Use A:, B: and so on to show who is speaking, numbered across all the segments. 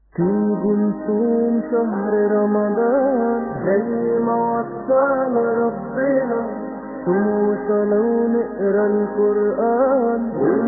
A: تيجي نصوم شهر رمضان زي ما وصانا ربنا صوم وصلاة ونقرا القرآن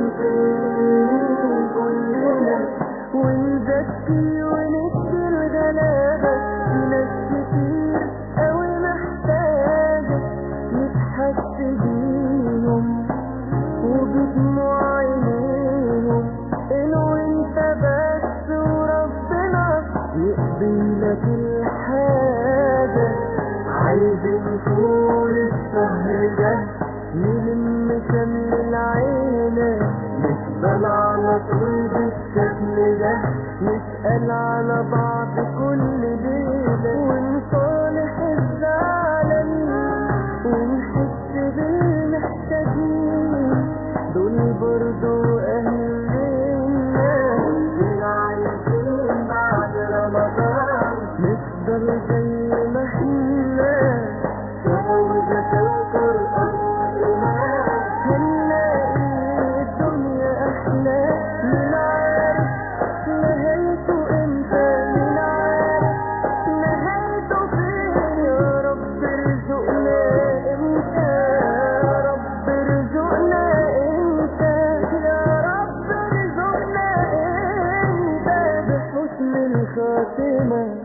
A: ونسيب كلنا ونزكي ونكسي الغلابة في ناس كتير أوي محتاجة نتحس بيهم وبدموع عينيهم إنه انت بس وربنا يقضي لك الحاجة عايزين طول الشهر ده نلم شمل العيلة نفضل على طول بالشكل ده نسأل على بعض كل ليلة ونصالح الزعلانين ونحس بالمحتاجين دول برضو أهلنا كلنا عايزين بعد رمضان نفضل زي ما احنا جوزة القرآن هنلاقي الدنيا أحلى من عارف نهايته امتى من عارف نهايته فين يا رب ارزقنا امتى يا رب ارزقنا امتى يا رب ارزقنا امتى بحسن الخاتمة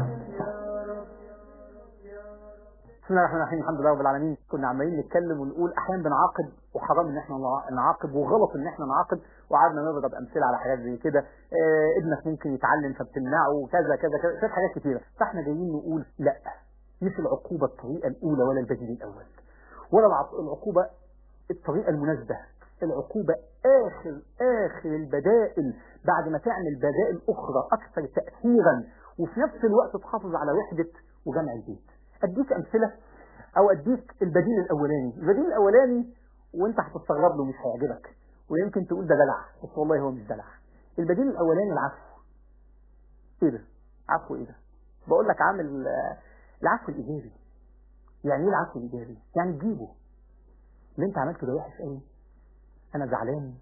B: بسم الله الرحمن الرحيم الحمد لله رب العالمين كنا عمالين نتكلم ونقول احيانا بنعاقب وحرام ان احنا نعاقب وغلط ان احنا نعاقب وقعدنا نضرب امثله على حاجات زي كده آه ابنك ممكن يتعلم فبتمنعه وكذا كذا كذا شويه حاجات كتيره فاحنا جايين نقول لا مش العقوبه الطريقه الاولى ولا البديل الاول ولا العق- العقوبه الطريقه المناسبه العقوبه اخر اخر البدائل بعد ما تعمل بدائل اخرى اكثر تاثيرا وفي نفس الوقت تحافظ على وحده وجمع البيت اديك امثله او اديك البديل الاولاني البديل الاولاني وانت هتستغرب له مش هيعجبك ويمكن تقول ده دلع بس والله هو مش دلع البديل الاولاني العفو ايه ده عفو ايه ده بقول لك عامل آه، العفو الايجابي يعني ايه العفو الايجابي يعني تجيبه اللي انت عملته ده وحش قوي انا زعلان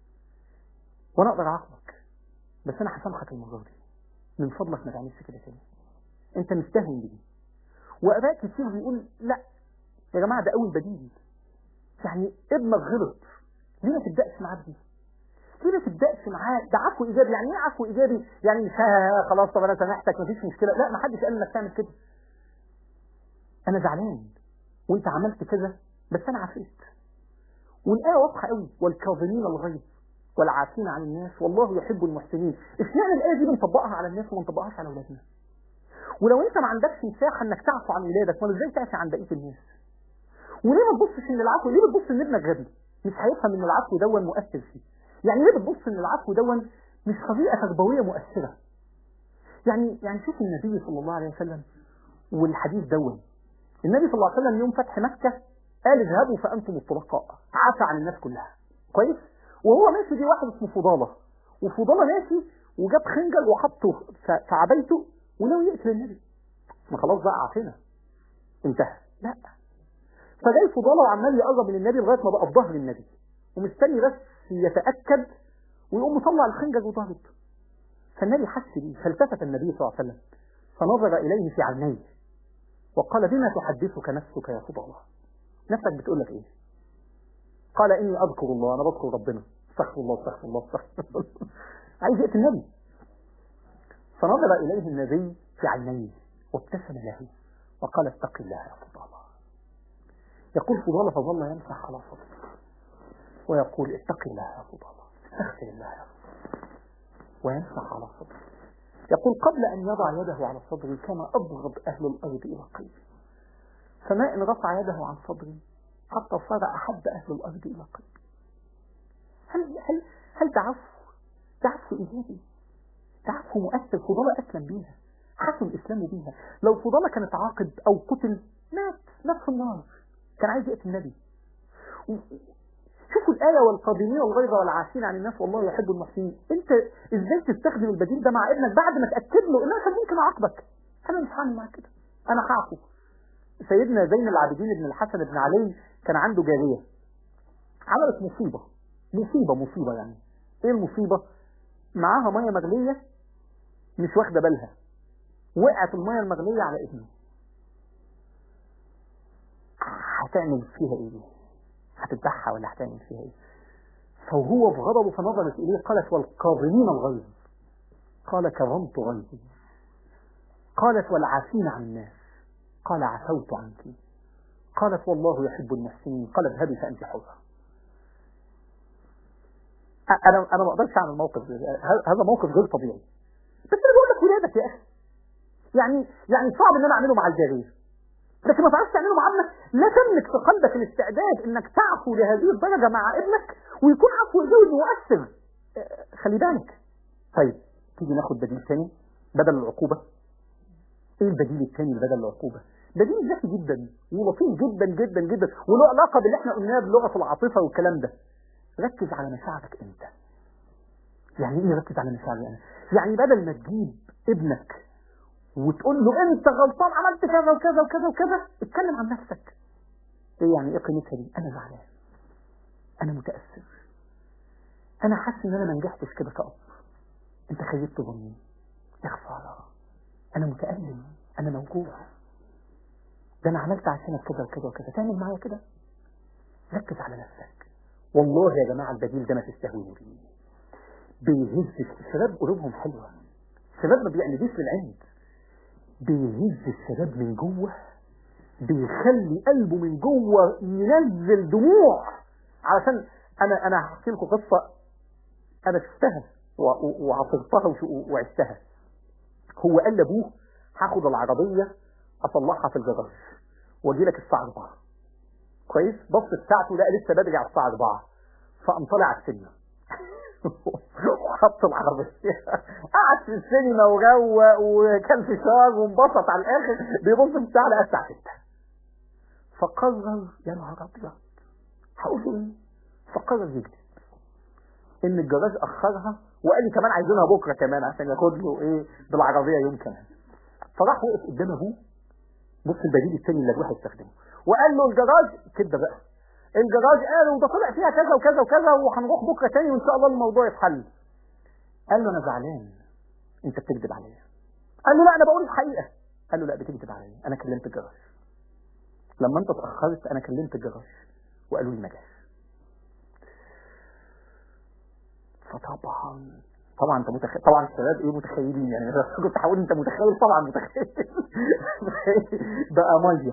B: وانا اقدر اعاقبك بس انا هسامحك المره دي من فضلك ما تعملش كده تاني انت مستهون بدي واباء كتير بيقول لا يا جماعه ده اول بديل يعني ابنك غلط ليه ما تبداش معاه بدي ليه ما تبداش معاه ده عفو ايجابي يعني ايه عفو ايجابي يعني مش ها خلاص طب انا سامحتك مفيش مشكله لا ما حدش قال انك تعمل كده انا زعلان وانت عملت كذا بس انا عفيت والايه واضحه قوي والكاظمين الغيظ والعافين عن الناس والله يحب المحسنين اشمعنى الايه دي بنطبقها على الناس وما نطبقهاش على اولادنا ولو انت ما عندكش مساحه انك تعفو عن ولادك ما ازاي تعفي عن بقيه الناس وليه ما تبصش ان العفو ليه بتبص ان ابنك غبي مش هيفهم ان العفو دون مؤثر فيه يعني ليه بتبص ان العفو دون مش طريقه تربويه مؤثره يعني يعني شوف النبي صلى الله عليه وسلم والحديث دون النبي صلى الله عليه وسلم يوم فتح مكه قال اذهبوا فانتم الطلقاء عفى عن الناس كلها كويس وهو ماشي دي واحد اسمه فضاله وفضاله ماشي وجاب خنجر وحطه في في عبايته ولو يقتل النبي ما خلاص بقى عافينا انتهى لا فجاي فضاله وعمال يقرب من النبي لغايه ما بقى في ظهر النبي ومستني بس يتاكد ويقوم مطلع الخنجر وضرب فالنبي حس بيه فالتفت النبي صلى الله عليه وسلم فنظر اليه في عينيه وقال بما تحدثك نفسك يا فضاله نفسك بتقول لك ايه قال اني اذكر الله انا بذكر ربنا استغفر الله استغفر الله استغفر الله عايز يقتل النبي فنظر اليه النبي في عينيه وابتسم له وقال اتق الله يا فضاله يقول فضاله فظل يمسح على صدره ويقول اتق الله يا فضاله استغفر الله يا فضاله ويمسح على صدره يقول قبل أن يضع يده على صدري كان أبغض أهل الأرض إلى قلبي فما إن رفع يده عن صدري حتى صار أحب أهل الأرض إلى قلبي هل هل هل ده عفو؟ ده عفو إيجابي ده عفو مؤثر فضالة أسلم بيها حسن إسلامه بيها لو فضالة كانت عاقب أو قتل مات مات في النار كان عايز يقتل النبي شوفوا الآية والقادمين الغيظ والعافين عن الناس والله يحب المحسنين انت ازاي تستخدم البديل ده مع ابنك بعد ما تأكد له ان انا كان ممكن اعاقبك انا مش هعمل معاك كده انا هعفو سيدنا زين العابدين بن الحسن بن علي كان عنده جارية عملت مصيبة مصيبة مصيبة يعني ايه المصيبة معاها مية مغلية مش واخده بالها وقعت الميه المغليه على ابنه هتعمل فيها ايه دي؟ هتذبحها ولا هتعمل فيها ايه فهو في غضبه فنظرت اليه قالت والكاظمين الغيظ قال كظمت غيظي قالت والعافين عن الناس قال عفوت عنك قالت والله يحب المحسنين قال اذهبي فانت حره انا انا ما اقدرش اعمل موقف زي ده. هذا موقف غير طبيعي بس انا بقول لك ولادك يا اخي يعني يعني صعب ان انا اعمله مع الجاريه لكن ما تعرفش تعمله مع ابنك لا تملك في قلبك الاستعداد انك تعفو لهذه الدرجه مع ابنك ويكون عفو زوج مؤثر آه، خلي بالك طيب تيجي ناخد بديل تاني بدل العقوبه ايه البديل التاني بدل العقوبه بديل ذكي جدا ولطيف جدا جدا جدا وله علاقه باللي احنا قلناه بلغه العاطفه والكلام ده ركز على مشاعرك انت يعني ايه ركز على مشاعري انا يعني بدل ما تجيب ابنك وتقول له انت غلطان عملت كذا وكذا وكذا وكذا اتكلم عن نفسك ايه يعني ايه قيمتها دي انا زعلان انا متاثر انا حاسس ان انا ما نجحتش كده كأب انت خيبت ظني يا خساره انا متألم انا موجوع ده انا عملت عشانك كذا وكذا وكذا تعمل معايا كده ركز على نفسك والله يا جماعه البديل ده ما تستهونوا بيه بيهز الشباب قلوبهم حلوه الشباب ما بيعنديش للعند بيهز الشباب من جوه بيخلي قلبه من جوه ينزل دموع علشان انا انا هحكي لكم قصه انا شفتها و- و- وعصرتها وش- وعشتها هو قال لابوه هاخد العربيه اصلحها في الجراج واجي لك الساعه 4 كويس بص ساعته لقى لسه بدري على الساعه 4 فقام طالع على السينما وحط العربية قعد في السينما وجوق وكان فشار وانبسط على الاخر بيبص في الساعة لقى الساعة 6 فقرر يا نهار ابيض هقول له ايه؟ فقرر يكذب ان الجراج اخرها وقال لي كمان عايزينها بكره كمان عشان ياخد له ايه بالعربيه يوم كمان فراح وقف قدام ابوه بص البديل الثاني اللي ابوه هيستخدمه وقال له الجراج كده بقى الجراج قالوا ده طلع فيها كذا وكذا وكذا وهنروح بكره تاني وان شاء الله الموضوع يتحل قال له انا زعلان انت بتكذب عليا قال له لا انا بقول الحقيقه قال له لا بتكذب عليا انا كلمت الجراج لما انت اتاخرت انا كلمت الجراج وقالوا لي ما جاش فطبعا طبعا انت متخيل طبعا الشباب ايه متخيلين يعني أنا كنت هقول انت متخيل طبعا متخيل بقى ميه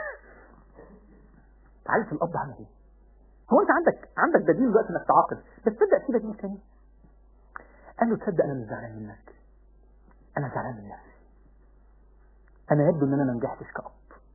B: عارف الاب عمل ايه هو انت عندك عندك بديل دلوقتي انك تعاقب بس تصدق في بديل تاني قال له تصدق انا مش زعلان منك انا زعلان من نفسي انا يبدو ان انا ما نجحتش كاب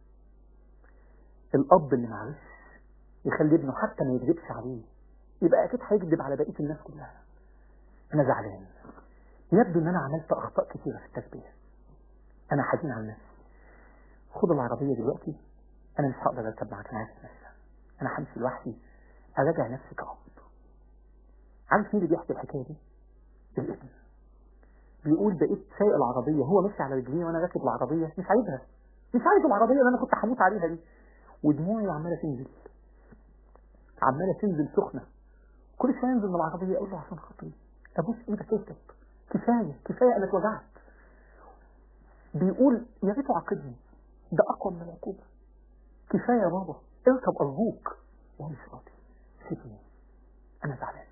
B: الاب اللي معلش يخلي ابنه حتى ما يكذبش عليه يبقى اكيد هيكذب على بقيه الناس كلها انا زعلان يبدو ان انا عملت اخطاء كثيره في التربيه انا حزين على نفسي خد العربيه دلوقتي انا مش هقدر اركب معاك انا عايز اتمشى انا همشي لوحدي اراجع نفسي كأب عارف مين اللي بيحكي الحكايه دي؟ الابن بيقول بقيت سايق العربيه هو ماشي على رجليه وانا راكب العربيه مش عايزها مش عايز العربيه اللي انا كنت هموت عليها دي ودموعي عماله تنزل عماله تنزل سخنه كل شويه ينزل من العربيه اقول له عشان خاطري ابوس ايدك اركب كفايه كفايه انا اتوجعت بيقول يا ريته عاقبني ده اقوى من العقوبه كفايه يا بابا اركب ارجوك وهو مش راضي سيبني انا زعلان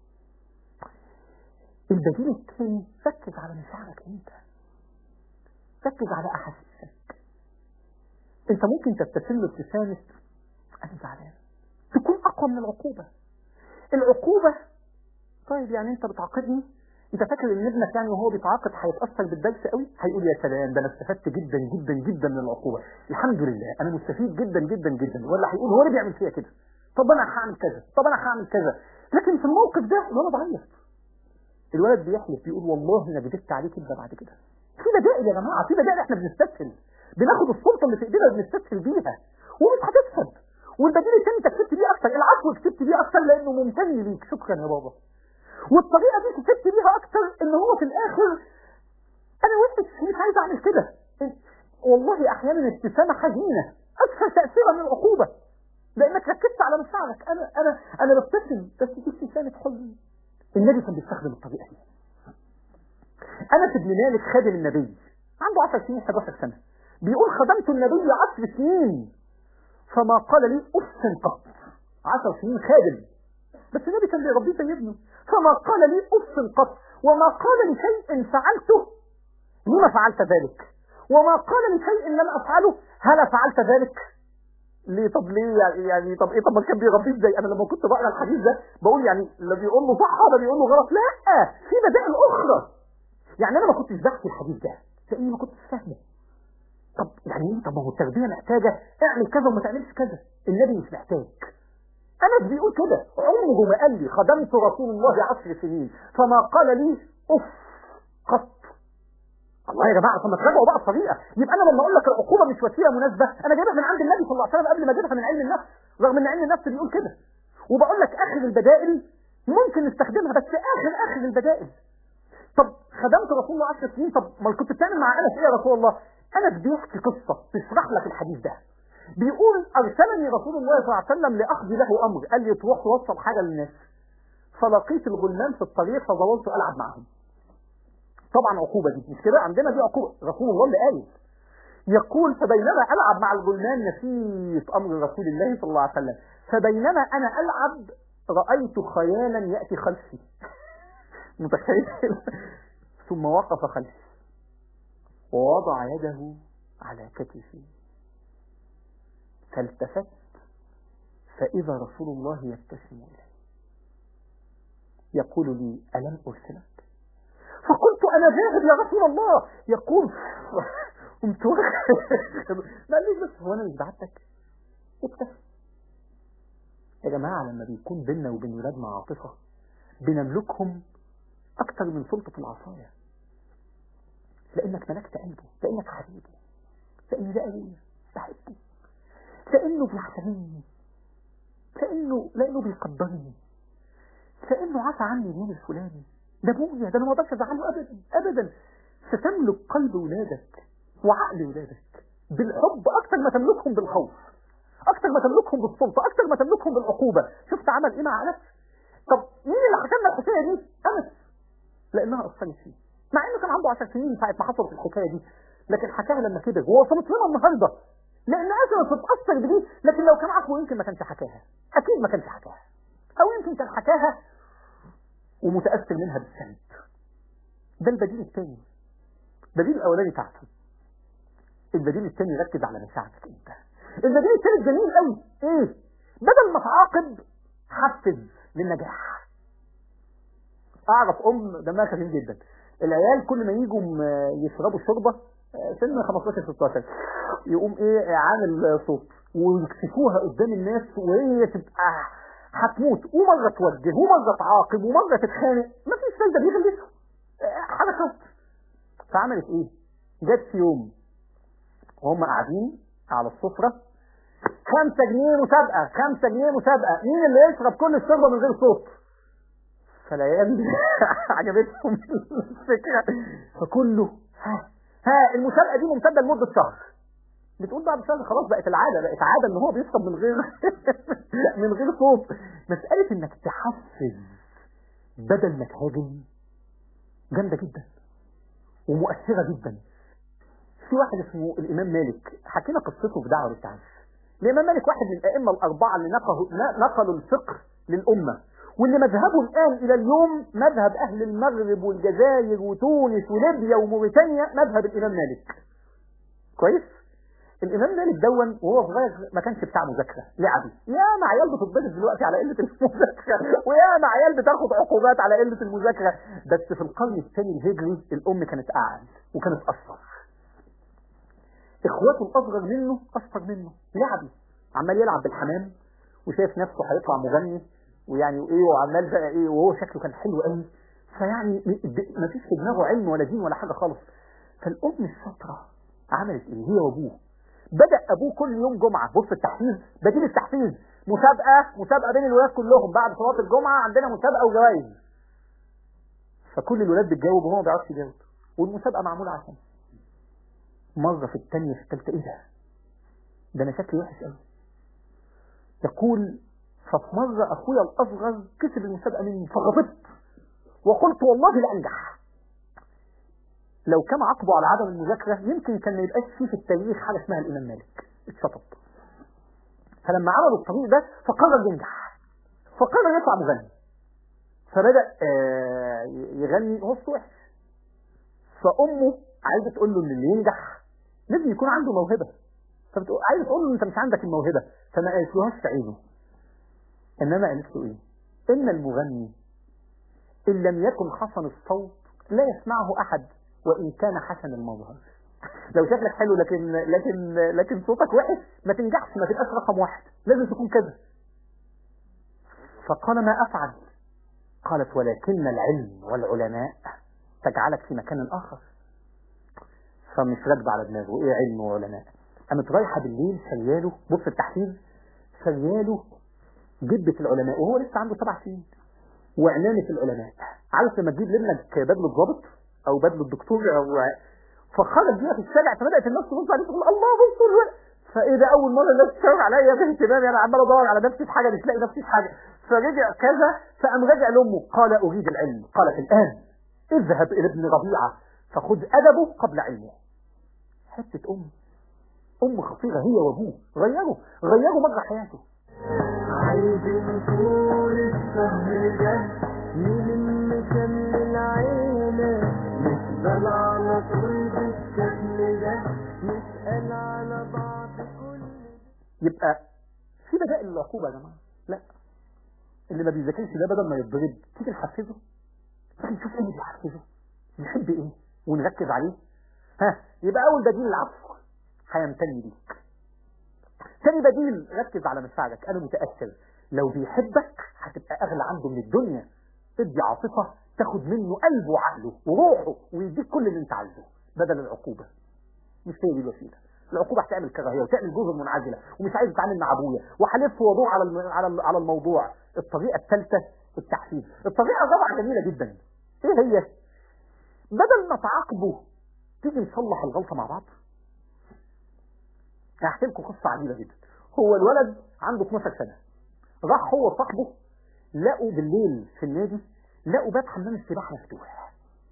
B: البديل الثاني ركز على مشاعرك انت ركز على احاسيسك انت ممكن تبتسم له ابتسامه انا زعلان تكون اقوى من العقوبه العقوبه طيب يعني انت بتعاقبني انت فاكر ان ابنك يعني وهو بيتعاقب هيتاثر بالدرس قوي هيقول يا سلام ده انا استفدت جدا جدا جدا من العقوبه الحمد لله انا مستفيد جدا جدا جدا ولا هيقول هو اللي بيعمل فيا كده طب انا هعمل كذا طب انا هعمل كذا لكن في الموقف ده الولد عيط الولد بيحلف بيقول والله انا كدبت عليك كده بعد كده في بدائل يا جماعه في بدائل احنا بنستسهل بناخد السلطه اللي في ايدينا وبنستسهل بيها ومش هتكسب والبديل الثاني انت كسبت بيه اكتر العفو كسبت بيه اكتر لانه ممتن ليك شكرا يا بابا والطريقه دي كسبت بيها اكتر ان هو في الاخر انا وحش مش عايز اعمل كده والله احيانا ابتسامه حزينه اكثر تاثيرا من العقوبه لانك ركزت على مشاعرك انا انا انا ببتسم بس دي ابتسامه حزن النبي كان بيستخدم الطريقه دي انس بن مالك خادم النبي عنده 10 سنين 11 سنه بيقول خدمت النبي 10 سنين فما قال لي اف قط 10 سنين خادم بس النبي كان بيربيه زي ابنه فما قال لي اف قط وما قال لي شيء فعلته لما فعلت ذلك وما قال لي شيء لم افعله هل فعلت ذلك ليه طب ليه يعني, يعني طب ايه طب ما كان بيربيه ازاي انا لما كنت بقرا الحديث ده بقول يعني اللي بيقول له صح ولا بيقول له غلط لا في بدائل اخرى يعني انا ما كنتش بحكي الحديث ده لاني ما كنتش فاهمه طب يعني ايه طب ما هو التربيه محتاجه اعمل كذا وما تعملش كذا النبي مش محتاج انس بيقول كده عمره ما قال لي خدمت رسول الله عشر سنين فما قال لي اف قط الله يا جماعه طب ما تراجعوا بقى الطريقه يبقى انا لما اقول لك العقوبه مش وسيله مناسبه انا جايبها من عند النبي صلى الله عليه وسلم قبل ما اجيبها من علم النفس رغم ان علم النفس بيقول كده وبقول لك اخر البدائل ممكن نستخدمها بس اخر اخر البدائل طب خدمت رسول الله 10 سنين طب ما كنت بتعمل مع انس ايه يا رسول الله انس بيحكي قصه تشرح لك الحديث ده بيقول ارسلني رسول الله صلى الله عليه وسلم لاخذ له امر قال لي تروح توصل حاجه للناس فلقيت الغلمان في الطريق فظللت العب معهم طبعا عقوبه دي مش كده عندنا دي عقوبه رسول الله اللي قال يقول فبينما العب مع الغلمان نسيت امر رسول الله صلى الله عليه وسلم فبينما انا العب رايت خيالا ياتي خلفي متخيل ثم وقف خلفي ووضع يده على كتفي فالتفت فإذا رسول الله يبتسم إلي يقول لي ألم أرسلك فقلت أنا ذاهب يا رسول الله يقول قمت ما قاليش بس هو أنا مش بعتك ابتسم يا جماعة لما بيكون بيننا وبين ولادنا عاطفة بنملكهم أكثر من سلطة العصاية لأنك ملكت قلبه لأنك حبيبه لأن ده أبويا بحبه لأنه بيحترمني لأنه لأنه بيقدرني لأنه عفى عني اليوم الفلاني ده أبويا ده أنا ما أقدرش أزعله أبدا أبدا ستملك قلب ولادك وعقل ولادك بالحب أكثر ما تملكهم بالخوف أكثر ما تملكهم بالسلطة أكثر ما تملكهم بالعقوبة شفت عمل إيه مع أنس طب مين اللي حكى لنا الحكاية دي أنس لأنها أثرت فيه مع إنه كان عنده 10 سنين ساعة ما حصلت الحكاية دي لكن حكاها لما كبر ووصلت لنا النهارده لان اسمه تتاثر بدي لكن لو كان عفو يمكن ما كانش حكاها اكيد ما كانش حكاها او يمكن كان حكاها ومتاثر منها بالسند ده البديل الثاني البديل الاولاني تعفو البديل الثاني ركز على مشاعرك انت البديل الثالث جميل قوي ايه بدل ما تعاقب حفز للنجاح اعرف ام دمها خفيف جدا العيال كل ما يجوا يشربوا الشوربه سن 15 16 يقوم ايه عامل صوت ويكشفوها قدام الناس وهي تبقى هتموت ومره توجه ومره تعاقب ومره تتخانق مفيش فايده بيغلسوا حركات فعملت ايه؟ جت في يوم وهم قاعدين على السفره خمسة جنيه مسابقة خمسة جنيه مسابقة مين اللي يشرب كل الشوربة من غير صوت فالعيال عجبتهم الفكرة فكله ها ها المسابقة دي ممتدة لمدة شهر بتقول بعد شهر خلاص بقت العادة بقت عادة ان هو بيشرب من غير من غير صوت مسألة انك تحفز بدل ما تهاجم جامدة جدا ومؤثرة جدا في واحد اسمه الامام مالك حكينا قصته في دعوة للتعريف الامام مالك واحد من الائمة الاربعة اللي نقلوا نقلوا الفقه للامة واللي مذهبه الآن إلى اليوم مذهب أهل المغرب والجزائر وتونس وليبيا وموريتانيا مذهب الإمام مالك كويس الإمام مالك دون وهو صغير ما كانش بتاع مذاكرة لعبي يا مع عيال بتتضرب دلوقتي على قلة المذاكرة ويا مع عيال بتاخد عقوبات على قلة المذاكرة بس في القرن الثاني الهجري الأم كانت أعلى وكانت أصفر إخواته الأصغر منه أصفر منه لعبي عمال يلعب بالحمام وشايف نفسه هيطلع مغني ويعني وايه وعمال بقى ايه وهو شكله كان حلو قوي فيعني ما فيش في دماغه علم ولا دين ولا حاجه خالص فالام الشاطره عملت ايه هي وابوه بدا ابوه كل يوم جمعه بص التحفيز بديل التحفيز مسابقه مسابقه بين الولاد كلهم بعد صلاه الجمعه عندنا مسابقه وجوائز فكل الولاد بتجاوب وهو ما بيعرفش يجاوب والمسابقه معموله عشان مره في الثانيه في الثالثه ايه ده ده انا شكلي وحش قوي يقول ففي مرة أخويا الأصغر كسب المسابقة مني فغضبت وقلت والله لا أنجح لو كان عاقبه على عدم المذاكره يمكن كان ما يبقاش فيه في التاريخ حاجه اسمها الامام مالك اتشطب فلما عملوا الطريق ده فقرر ينجح فقرر يطلع مغني فبدا آه، يغني هو صوت وحش فامه عايزه تقول له ان اللي ينجح لازم يكون عنده موهبه فبتقول عايزه تقول له انت مش عندك الموهبه فما قالتلهاش تعينه انما قالت له ايه ان المغني ان لم يكن حسن الصوت لا يسمعه احد وان كان حسن المظهر لو شكلك حلو لكن لكن لكن صوتك وحش ما تنجحش ما تبقاش رقم واحد لازم تكون كذا فقال ما افعل قالت ولكن العلم والعلماء تجعلك في مكان اخر فمش راكبه على دماغه ايه علم وعلماء قامت رايحه بالليل شياله بص التحفيز شياله جدة العلماء وهو لسه عنده سبع سنين وعنانة العلماء عارف لما تجيب لابنك بدلة ضابط او بدلة دكتور او فخرج بيها في الشارع فبدات الناس تبص عليه تقول الله بصوا الولد فايه ده اول مره الناس تشاور عليا باهتمامي انا عمال ادور على نفسي في حاجه مش لاقي نفسي في حاجه فرجع كذا فقام رجع لامه قال اريد العلم قالت الان اذهب الى ابن ربيعه فخذ ادبه قبل علمه حته ام ام خطيره هي وابوه غيروا غيروا مجرى حياته
A: عايزين طول الشهر ده نلم شمل العيلة نسأل على طول بالشكل ده نسأل على بعض كل
B: يبقى في بدائل للعقوبه يا جماعه لا اللي ما بيذاكرش ده بدل ما يتضرب تيجي نحفزه تيجي نشوف ايه اللي بيحفزه بيحب ايه ونركز عليه ها يبقى اول بديل العفو هيمتني بيك تاني بديل ركز على مشاعرك انا متاثر لو بيحبك هتبقى اغلى عنده من الدنيا ادي عاطفه تاخد منه قلبه وعقله وروحه ويديك كل اللي انت عايزه بدل العقوبه مش هي دي الوسيله العقوبه هتعمل كراهيه وتعمل جزر منعزله ومش عايز اتعامل مع ابويا وهلف وادور على الم... على ال- على الموضوع الطريقه الثالثه التحفيز الطريقه الرابعه جميله جدا ايه هي بدل ما تعاقبه تيجي نصلح الغلطه مع بعض هحكي لكم قصه عجيبه جدا هو الولد عنده 12 سنه راح هو وصاحبه لقوا بالليل في النادي لقوا باب حمام السباحه مفتوح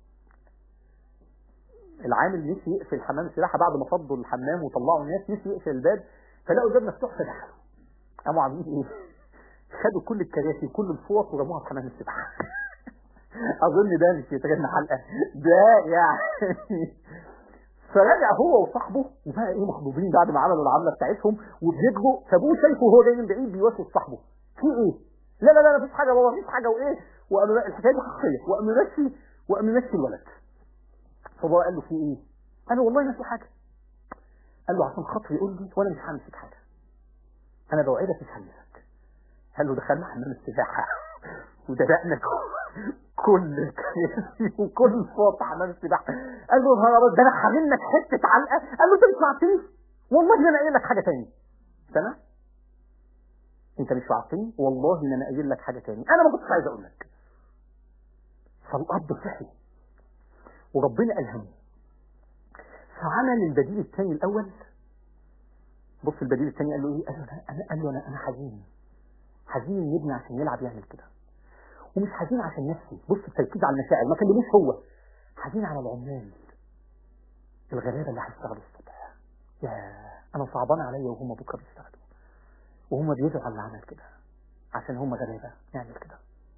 B: العامل نسي يقفل حمام السباحه بعد ما فضوا الحمام وطلعوا الناس نسي يقفل الباب فلقوا الباب مفتوح فدخلوا قاموا عاملين ايه؟ خدوا كل الكراسي وكل الفوط ورموها في حمام السباحه اظن ده مش يتغنى حلقه ده يعني فرجع هو وصاحبه وبقى ايه مخضوضين بعد ما عملوا العمله بتاعتهم وبيجروا فابوه شايفه وهو جاي من بعيد بيوسوس صاحبه في ايه؟ لا لا لا مفيش حاجه يا بابا مفيش حاجه وايه؟ وقام الحكايه دي حقيقيه وقام ماشي وقام ماشي الولد فبابا قال له في ايه؟ قال له والله ما في حاجه قال له عشان خاطري يقول لي وانا مش هعمل فيك حاجه انا بوعدك مش هعملك قال له دخلنا حمام السباحه ودلقنا كل الكراسي وكل صوت حمام السباحه قال له يا نهار أبيض، ده انا حامل لك حته علقه قال له انت مش وعدتني والله ما انا قايل لك حاجه تاني سامع انت مش وعدتني والله ان انا قايل لك حاجه تاني انا ما كنتش عايز اقول لك فالاب صحي وربنا الهمه فعمل البديل الثاني الاول بص البديل الثاني قال له ايه قال له انا انا قال له انا انا حزين حزين ان ابني عشان يلعب يعمل كده ومش حزين عشان نفسي بص التركيز على المشاعر ما كلموش هو حزين على العمال الغلابه اللي هيشتغلوا الصبح يا انا صعبان عليا وهم بكره بيشتغلوا وهم بيدعوا على اللي عمل كده عشان هم غلابه نعمل كده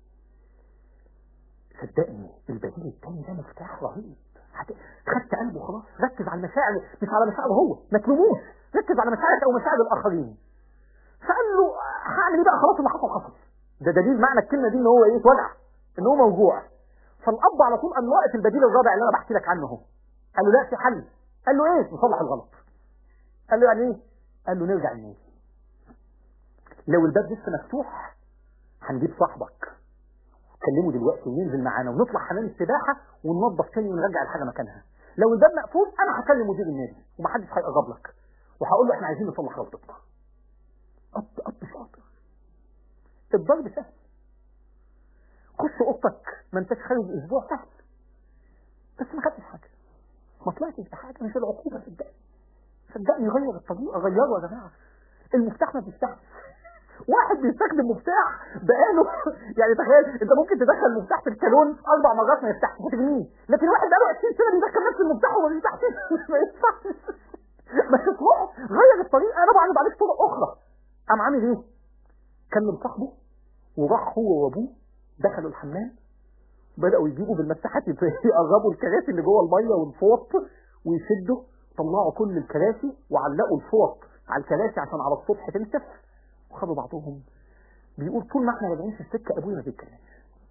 B: صدقني البديل التاني ده مفتاح رهيب هت- خدت قلبه خلاص ركز على المشاعر مش على مشاعره هو ما تلوموش ركز على مشاعرك او مشاعر الاخرين فقال له هعمل ايه بقى خلاص اللي حصل حصل ده دليل معنى الكلمه دي ان هو ايه اتوجع ان هو موجوع فالاب على طول قام واقف البديل الرابع اللي انا بحكي لك عنه اهو قال له لا في حل قال له ايه نصلح الغلط قال له يعني ايه قال له نرجع النادي لو الباب لسه مفتوح هنجيب صاحبك كلمه دلوقتي وننزل معانا ونطلع حمام السباحه وننظف تاني ونرجع الحاجه مكانها لو الباب مقفول انا هكلم مدير النادي ومحدش هيقرب لك وهقول له احنا عايزين نصلح غلطتنا اب اب شاطر الضرب سهل خش اوضتك ما انتش خارج اسبوع سهل بس ما خدتش حاجه ما طلعتش بحاجه مش العقوبه صدقني صدقني غير الطريقه غيروا يا جماعه المفتاح ما بيفتحش واحد بيستخدم مفتاح بقاله يعني تخيل انت ممكن تدخل مفتاح في الكالون اربع مرات ما يفتحش هتجنيه لكن واحد بقاله 20 سنه بيدخل نفس المفتاح وما بيفتحش ما ينفعش ما تروح غير الطريقه انا بعرض عليك طرق اخرى قام عامل ايه؟ كلم صاحبه وراح هو وابوه دخلوا الحمام بدأوا يجيبوا بالمساحات يقربوا الكراسي اللي جوه الميه والفوط ويشدوا طلعوا كل الكراسي وعلقوا الفوط على الكراسي عشان على الصبح تنشف وخدوا بعضهم بيقول طول ما احنا راجعين في السكه ابويا ما بيتكلمش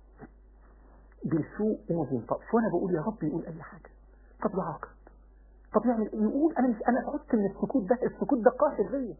B: بيسوق وما بينطقش وانا بقول يا رب يقول اي حاجه طب يعاقب طب يعمل ايه يقول انا مش انا تعبت من السكوت ده السكوت ده قاهر ليا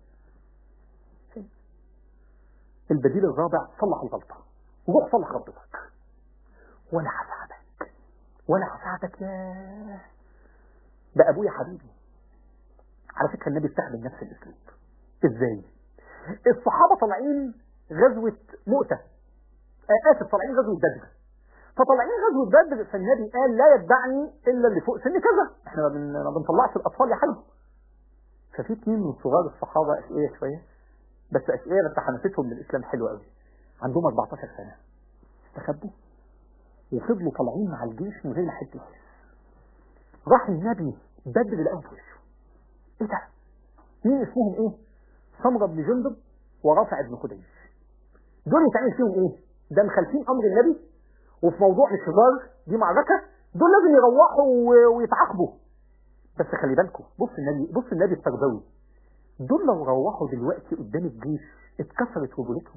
B: البديل الرابع صلح الغلطه وروح صلح غلطتك وانا هساعدك وانا هساعدك يا ده ابويا حبيبي على فكره النبي استخدم نفس الاسلوب ازاي الصحابه طالعين غزوه مؤته آه اسف طالعين غزوه بدر فطالعين غزوه بدر فالنبي قال لا يتبعني الا اللي فوق سن كذا احنا ما بن- ما بنطلعش الاطفال يا حلو ففي اتنين من صغار الصحابه اشقياء شويه بس اشقياء بس حماستهم للاسلام حلوه قوي عندهم 14 سنه استخبوا وفضلوا طالعين مع الجيش من غير ما حد يحس راح النبي بدر لقاهم في وشه ايه ده؟ مين اسمهم ايه؟ سمرة بن جندب ورافع بن خديج دول يتعمل فيهم ايه؟ ده مخالفين امر النبي وفي موضوع مش هزار دي معركة دول لازم يروحوا و- ويتعاقبوا بس خلي بالكم بص النبي بص النبي التربوي دول لو روحوا دلوقتي قدام الجيش اتكسرت رجولتهم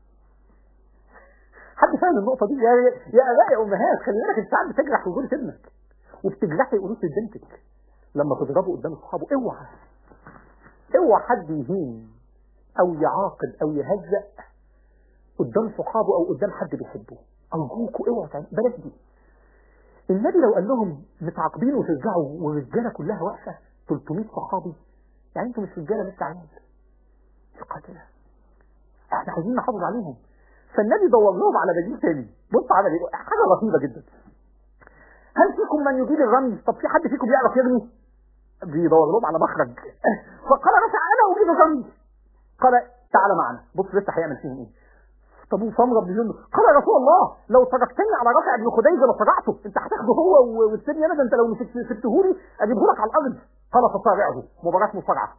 B: حد فاهم النقطة دي يا يا آباء يا أمهات خلي بالك أنت ساعات بتجرح رجولة ابنك وبتجرحي أنوثة بنتك لما تضربه قدام أصحابه اوعى اوعى حد يهين أو يعاقب أو يهزأ قدام صحابه أو قدام حد بيحبه أرجوكوا اوعوا تعملوا بلاش دي النبي لو قال لهم متعاقبين وترجعوا والرجالة كلها واقفة 300 صحابي يعني انتوا مش رجالة لسه عيال قاتلة احنا عايزين نحافظ عليهم فالنبي دور لهم على بديل تاني بص على ايه حاجه لطيفه جدا هل فيكم من يجيب الرمي طب في حد فيكم يعرف يرمي بيدور لهم على مخرج فقال رفع انا اجيب الرمي قال تعال معنا بص لسه هيعمل فيهم ايه طب وسمرة بن جندب قال يا رسول الله لو تركتني على رافع بن خديجه لصرعته انت هتاخده هو و- وتسيبني انا ده انت لو مسكت- سبتهولي اجيبه لك على الارض قال فصارعه مباراه مصارعه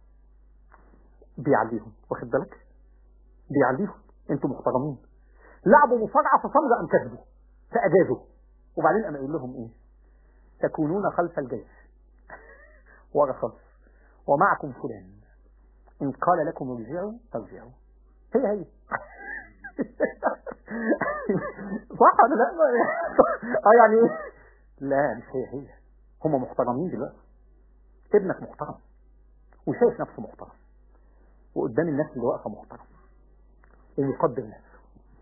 B: بيعليهم واخد بالك بيعليهم انتوا محترمين لعبوا مصارعه فصمد ام كسبوا فاجازوا وبعدين قام يقول لهم ايه تكونون خلف الجيش ورا خلف ومعكم فلان ان قال لكم ارجعوا فارجعوا هي هي صح ولا لا اه يعني ايه لا مش هي هي هم محترمين دلوقتي ابنك محترم وشايف نفسه محترم وقدام الناس اللي واقفه محترم ومقدر نفسه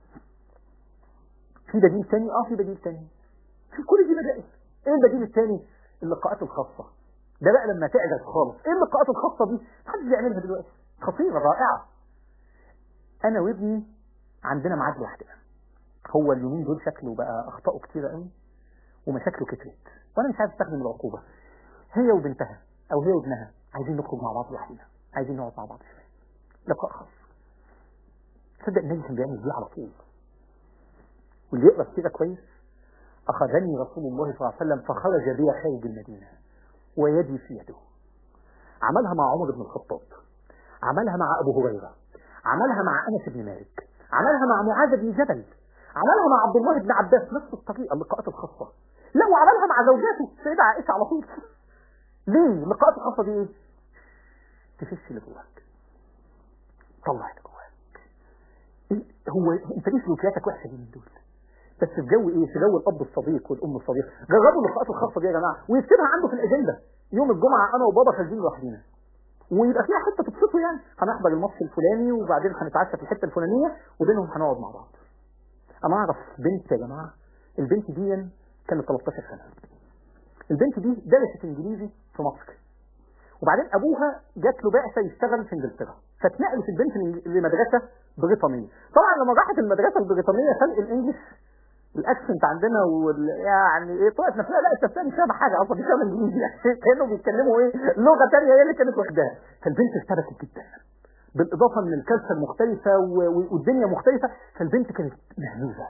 B: في بديل تاني اه في بديل تاني في كل دي بدائل ايه البديل التاني اللقاءات الخاصة ده بقى لما تعجز خالص ايه اللقاءات الخاصة دي محدش بيعملها دلوقتي خطيرة رائعة انا وابني عندنا ميعاد لوحدنا هو اليومين دول شكله بقى اخطائه كتيرة قوي ومشاكله كترت وانا مش عايز استخدم العقوبة هي وبنتها او هي وابنها عايزين نخرج مع بعض لوحدنا عايزين نقعد مع بعض شوية لقاء خاص تصدق النبي كان بيعمل دي على طول واللي يقرا كده كويس أخذني رسول الله صلى الله عليه وسلم فخرج بي خارج المدينة ويدي في يده عملها مع عمر بن الخطاب عملها مع أبو هريرة عملها مع أنس بن مالك عملها مع معاذ بن جبل عملها مع عبد الله بن عباس نفس الطريقة اللقاءات الخاصة لا وعملها مع زوجاته السيدة عائشة على طول ليه اللقاءات الخاصة دي ايه تفش اللي جواك طلع اللي جواك إيه؟ هو انت ليه سلوكياتك وحشه دي من دول بس في جو ايه في جو الاب الصديق والام الصديق جربوا اللقاءات الخاصه دي يا جماعه ويكتبها عنده في الاجنده يوم الجمعه انا وبابا خارجين لوحدينا ويبقى فيها حته تبسطوا يعني هنحضر الماتش الفلاني وبعدين هنتعشى في الحته الفلانيه وبينهم هنقعد مع بعض انا اعرف بنت يا جماعه البنت دي كانت 13 سنه البنت دي درست انجليزي في مصر وبعدين ابوها جات له بعثه يشتغل في انجلترا فاتنقلت البنت لمدرسه بريطانيه طبعا لما راحت المدرسه البريطانيه فرق الانجليش الاكسنت عندنا وال... يعني ايه طلعت نفسها لا انت مش فاهم حاجه اصلا مش فاهم انجليزي يعني كانوا بيتكلموا ايه لغه ثانيه هي اللي كانت واخداها فالبنت ارتبكت جدا بالاضافه ان الكارثه المختلفه و- و- والدنيا مختلفه فالبنت كانت مهزوزه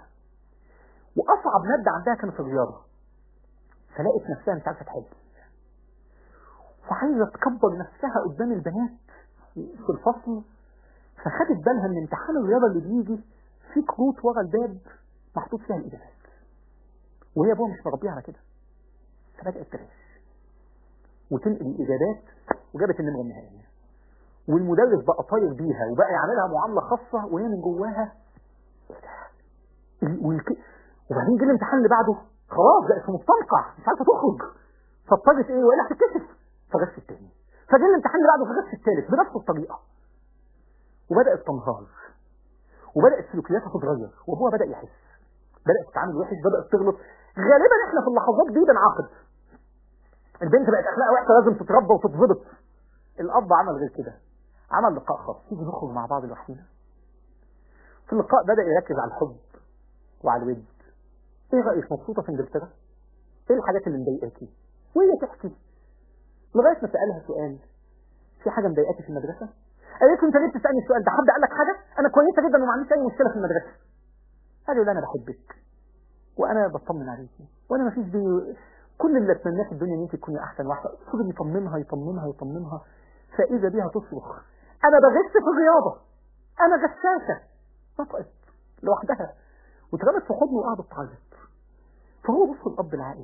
B: واصعب ماده عندها كانت الرياضه فلقت نفسها مش عارفه تحل وعايزه تكبر نفسها قدام البنات في الفصل فخدت بالها ان امتحان الرياضه اللي بيجي في كروت ورا الباب محطوط فيها الاجابات وهي ابوها مش مربيها على كده فبدات تغش وتنقل الاجابات وجابت النمره النهائيه والمدرس بقى طاير بيها وبقى يعملها معامله خاصه وهي من جواها ايه ده؟ ال- والك... وبعدين جه الامتحان اللي بعده خلاص بقت في مستنقع مش عارفه تخرج فاضطرت ايه والا هتتكسف فغش التاني فجه الامتحان اللي بعده فغش التالت بنفس الطريقه وبدات تنهار وبدات سلوكياتها تتغير وابوها بدا يحس بدات تتعامل وحش بدات تغلط غالبا احنا في اللحظات دي بنعاقب البنت بقت اخلاقها وحشه لازم تتربى وتتظبط الاب عمل غير كده عمل لقاء خاص تيجي نخرج مع بعض لوحدينا في اللقاء بدا يركز على الحب وعلى الود ايه رايك مبسوطه في انجلترا ايه الحاجات اللي مضايقاكي وهي تحكي لغايه ما سالها سؤال في حاجه مضايقاكي في المدرسه قالت له انت ليه بتسالني السؤال ده حد قال لك حاجه انا كويسه جدا وما عنديش اي مشكله في المدرسه قال له لا انا بحبك وانا بطمن عليكي وانا ما فيش بي كل اللي اتمناه في الدنيا ان انت تكوني احسن واحده فضل يطمنها يطمنها يطمنها فاذا بها تصرخ انا بغش في الرياضه انا غشاشه نطقت لوحدها واترمت في حضنه وقعدت تعيط فهو بص الاب العاقل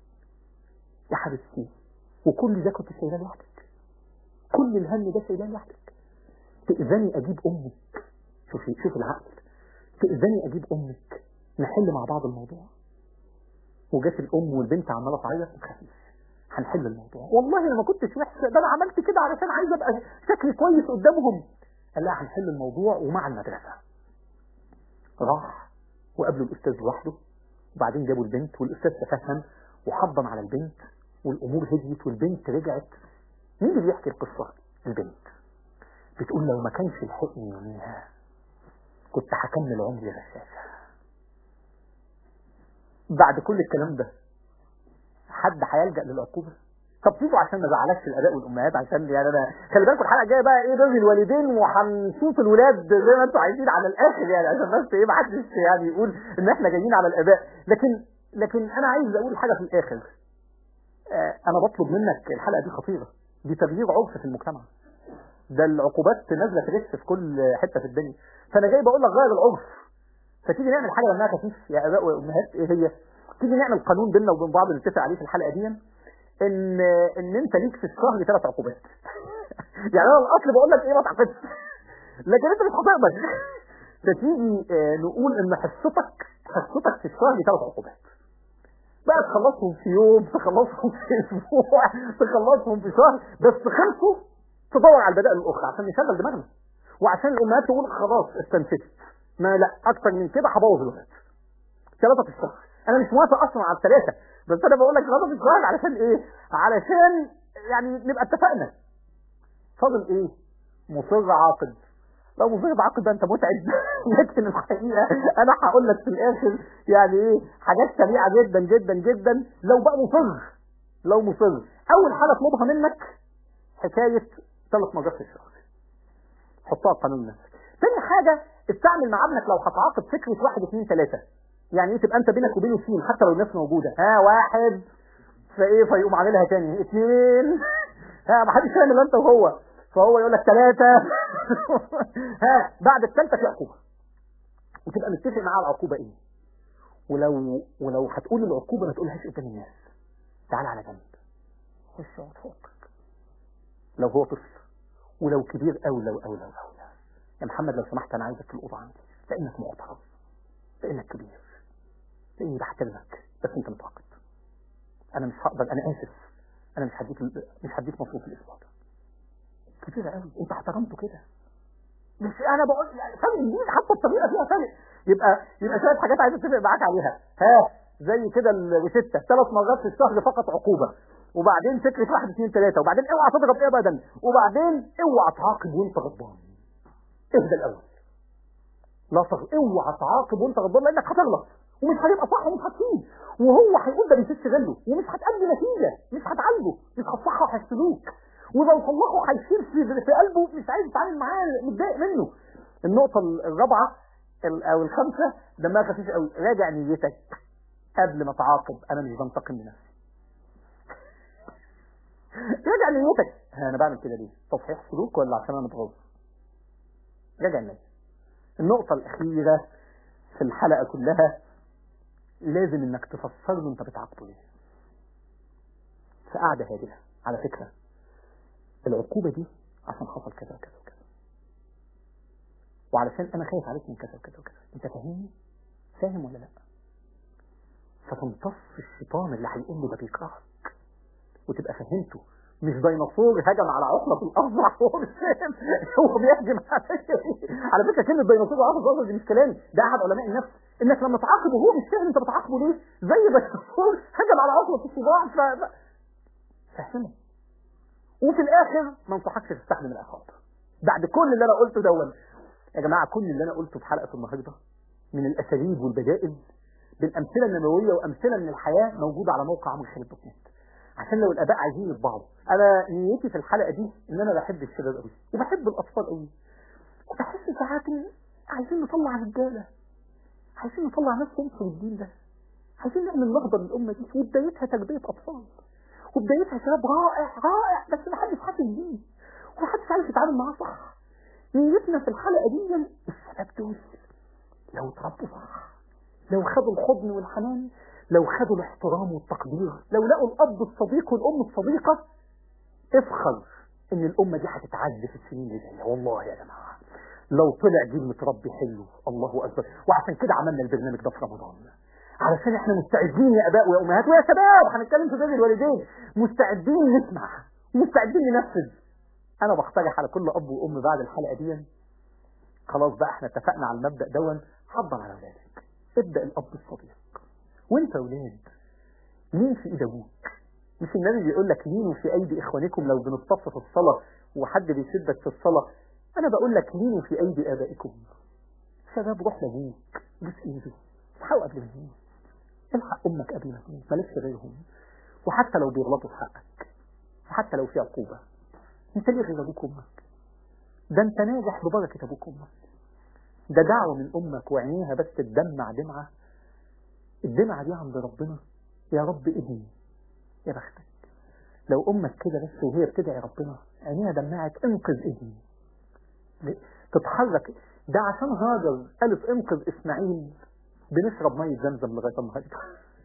B: يا حبيبتي وكل ده كنت شايلاه لوحدك كل الهم ده شايلاه لوحدك تأذني أجيب أمك شوفي شوف العقل تأذني أجيب أمك نحل مع بعض الموضوع وجات الأم والبنت عمالة تعيط ما تخافيش هنحل الموضوع والله أنا ما كنتش وحشة ده أنا عملت كده علشان عايز أبقى شكلي كويس قدامهم قال لها هنحل الموضوع ومع المدرسة راح وقابلوا الأستاذ لوحده وبعدين جابوا البنت والأستاذ تفهم وحضن على البنت والأمور هديت والبنت رجعت مين اللي بيحكي القصة؟ البنت بتقول لو ما كانش لحقني يوميها كنت هكمل عمري غشاشة بعد كل الكلام ده حد هيلجأ للعقوبة طب سيبوا عشان ما زعلكش الاباء والامهات عشان يعني انا خلي بالكم الحلقه الجايه بقى ايه بر الوالدين وهنشوط الولاد زي ما انتم عايزين على الاخر يعني عشان بس ايه ما حدش يعني يقول ان احنا جايين على الاباء لكن لكن انا عايز اقول حاجه في الاخر آه انا بطلب منك الحلقه دي خطيره دي تغيير عرف في المجتمع ده العقوبات نازله ترس في كل حته في الدنيا فانا جاي بقول لك غير العرف فتيجي نعمل حاجه دمها خفيف يا اباء وامهات ايه هي تيجي نعمل قانون بيننا وبين بعض نتفق عليه في الحلقه دي ان ان انت ليك في الشهر ثلاث عقوبات يعني انا الاصل بقول لك ايه ما تعقدش لكن انت مش هتقدر فتيجي آه، نقول ان حصتك حصتك في الشهر ثلاث عقوبات بقى تخلصهم في يوم تخلصهم في اسبوع تخلصهم في شهر بس خلصوا تدور على البدائل الاخرى عشان نشغل دماغنا وعشان الامهات تقول خلاص استنفذت ما لا اكتر من كده هبوظ الولاد ثلاثه في الشهر انا مش موافق اصلا على الثلاثه بس انا بقول لك ثلاثه في الشهر علشان ايه علشان يعني نبقى اتفقنا فاضل ايه مصر عاقد لو مصر عاقد ده انت متعب لكن الحقيقه انا هقول لك في الاخر يعني ايه حاجات سريعه جدا جدا جدا لو بقى مصر لو مصر اول حاجه اطلبها منك حكايه ثلاث مرات في الشهر حطها قانون نفسك تاني حاجه استعمل مع ابنك لو هتعاقب فكره واحد اثنين ثلاثه يعني ايه تبقى انت بينك وبينه سين حتى لو الناس موجوده ها واحد فايه فيقوم عاملها تاني اثنين ها ما حدش فاهم الا انت وهو فهو يقول لك ثلاثه ها بعد الثالثه في عقوبه وتبقى متفق معاه على العقوبه ايه ولو ولو هتقول العقوبه ما تقولهاش قدام الناس تعال على جنب خش اقعد فوقك لو هو طفل ولو كبير قوي لو قوي لو قوي يا محمد لو سمحت انا عايزك في الاوضه عندي لانك معترض لانك كبير لاني بحترمك بس انت متعاقد انا مش هقدر انا اسف انا مش هديك مش هديك مصروف الاسبوع ده كتير قوي انت احترمته كده مش انا بقول يعني فاهم دي حتى الطريقه فيها فرق يبقى يبقى شويه حاجات عايز اتفق معاك عليها ها زي كده الروشته ثلاث مرات في الشهر فقط عقوبه وبعدين فكره واحد اثنين ثلاثه وبعدين اوعى تضرب ابدا وبعدين اوعى تعاقب وانت غضبان اهدى الاول لا تغ... اوعى تعاقب وانت غضبان لانك هتغلط ومش هيبقى صح ومش هتفيد وهو هيقول ده بيفش غله ومش هتأدي نتيجه مش هتعالجه مش هتصحح السلوك ولو طلقه هيشيل في في قلبه مش عايز يتعامل معاه متضايق منه النقطة الرابعة ال- أو الخامسة دمها خفيف قوي راجع نيتك قبل ما تعاقب أنا مش بنتقم لنفسي راجع نيتك ها أنا بعمل كده ليه؟ تصحيح سلوك ولا عشان أنا متغاظ؟ راجع النية النقطة الأخيرة في الحلقة كلها لازم إنك تفسر له أنت بتعاقبه ليه في قعدة هادئة على فكرة العقوبة دي عشان حصل كذا وكذا وكذا وعلشان انا خايف عليك من كذا وكذا وكذا انت فاهمني فاهم ولا لا فتمتص الشيطان اللي هيقول له ده بيكرهك وتبقى فهمته مش ديناصور هجم على عقلة الأرض هو مش فاهم هو بيهجم عليك على فكرة كلمة ديناصور وعقلة الأرض دي مش كلامي ده أحد علماء النفس إنك لما تعاقبه هو مش فاهم أنت بتعاقبه ليه زي ديناصور هجم على عقلة الصباع ف... فهمه وفي الآخر ما انصحكش تستخدم العقاب بعد كل اللي أنا قلته دون يا جماعة كل اللي أنا قلته في حلقة النهاردة من الأساليب والبدائل بالأمثلة النبوية وأمثلة من الحياة موجودة على موقع عمرو خالد دوت نت عشان لو الآباء عايزين يطبعوا أنا نيتي في الحلقة دي إن أنا بحب الشباب قوي وبحب الأطفال قوي وبحس ساعات إن عايزين نطلع رجالة عايزين نطلع ناس تنصر الدين ده عايزين نعمل نهضة للأمة دي وبدايتها تربية أطفال وبدايتها شباب رائع رائع بس محدش حاسس بيه ومحدش عارف يتعامل معاه صح نيتنا في الحلقة دي الشباب دول لو اتربوا صح لو خدوا الحضن والحنان لو خدوا الاحترام والتقدير لو لقوا الأب الصديق والأم الصديقة افخر ان الأمة دي هتتعز في السنين اللي جاية والله يا جماعة لو طلع جيل متربي حلو الله أكبر وعشان كده عملنا البرنامج ده في رمضان علشان احنا مستعدين يا اباء ويا امهات ويا شباب هنتكلم في بر الوالدين مستعدين نسمع مستعدين ننفذ انا بقترح على كل اب وام بعد الحلقه دي خلاص بقى احنا اتفقنا على المبدا دون حضر على اولادك ابدا الاب الصديق وانت يا اولاد مين في ايد ابوك مش النبي بيقول لك لينوا في ايدي اخوانكم لو بنصطف في الصلاه وحد بيشدك في الصلاه انا بقول لك لينوا في ايدي ابائكم شباب روح لابوك بوس ايده الحقوا قبل ما يموت الحق امك قبل ما تموت مالكش غيرهم وحتى لو بيغلطوا في حقك وحتى لو في عقوبه انت ليه غير ابوك وامك ده انت ناجح ببركه ابوك وامك ده دعوه من امك وعينيها بس تدمع دمعه الدمعه دي عند ربنا يا رب ابني يا بختك لو امك كده بس وهي بتدعي ربنا عينيها دمعت انقذ ابني تتحرك ده عشان هاجر قالت انقذ اسماعيل بنشرب ميه زمزم لغايه النهارده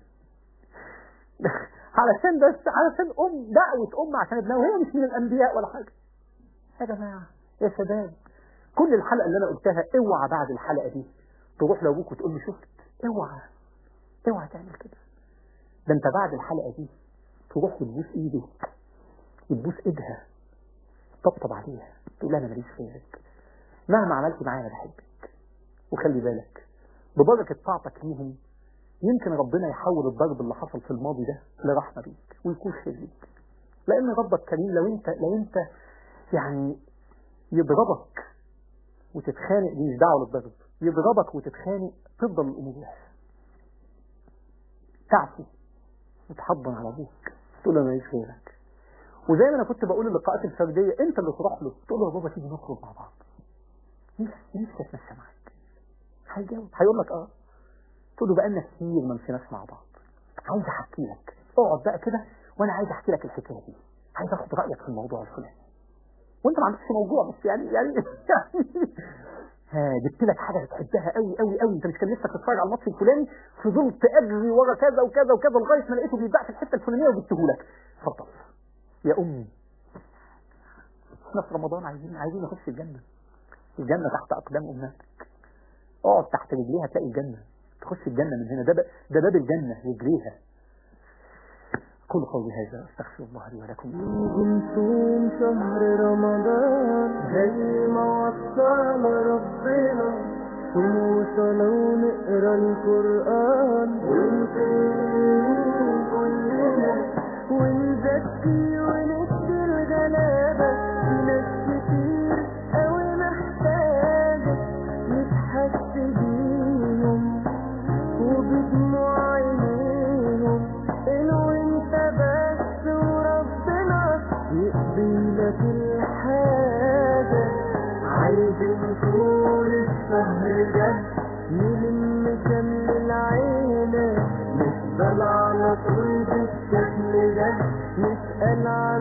B: علشان بس علشان ام دعوه ام عشان ابنها وهي مش من الانبياء ولا حاجه يا جماعه يا شباب كل الحلقه اللي انا قلتها اوعى بعد الحلقه دي تروح لابوك وتقول له شفت اوعى اوعى تعمل كده ده انت بعد الحلقه دي تروح وتبوس ايده وتبوس ايدها تطبطب عليها تقول لها انا ماليش غيرك مهما عملت معايا انا بحبك وخلي بالك ببركة طاعتك ليهم يمكن ربنا يحول الضرب اللي حصل في الماضي ده لرحمة بيك ويكون خير ليك لأن ربك كريم لو أنت لو أنت يعني يضربك وتتخانق دي مش دعوة للضرب يضربك وتتخانق تفضل الأمور وحشة تعفو وتحضن على أبوك تقول له أنا ماليش غيرك وزي ما أنا كنت بقول اللقاءات الفردية أنت اللي تروح له تقول له يا بابا تيجي نخرج مع بعض نفسي أتمشى معاك هيجاوب هيقول لك اه تقول له بقالنا كتير ما مشيناش مع بعض عايز احكي لك اقعد بقى كده وانا عايز احكي لك الحكايه دي عايز اخد رايك في الموضوع الفلاني وانت ما عندكش موضوع بس يعني يعني يعني ها جبت لك حاجه بتحبها قوي قوي قوي انت مش كان نفسك تتفرج على الماتش الفلاني فضلت اجري ورا كذا وكذا وكذا لغايه ما لقيته بيتباع في الحته الفلانيه وجبته لك اتفضل يا امي احنا في رمضان عايزين عايزين نخش الجنه الجنه تحت اقدام امهاتك اقعد تحت رجليها تلاقي الجنة تخش الجنة من هنا ده, ب... ده باب الجنة رجليها كل قولي هذا استغفر الله لي ولكم
A: نصوم شهر رمضان زي ما وصانا ربنا ونوصل ونقرا القرآن ونقيم كلنا ونزكي وندي الغلابة في ناس كتير قوي محتاجة نتحس بيهم وبدموع عينيهم إن وانت بس وربنا يقضي نسأل عن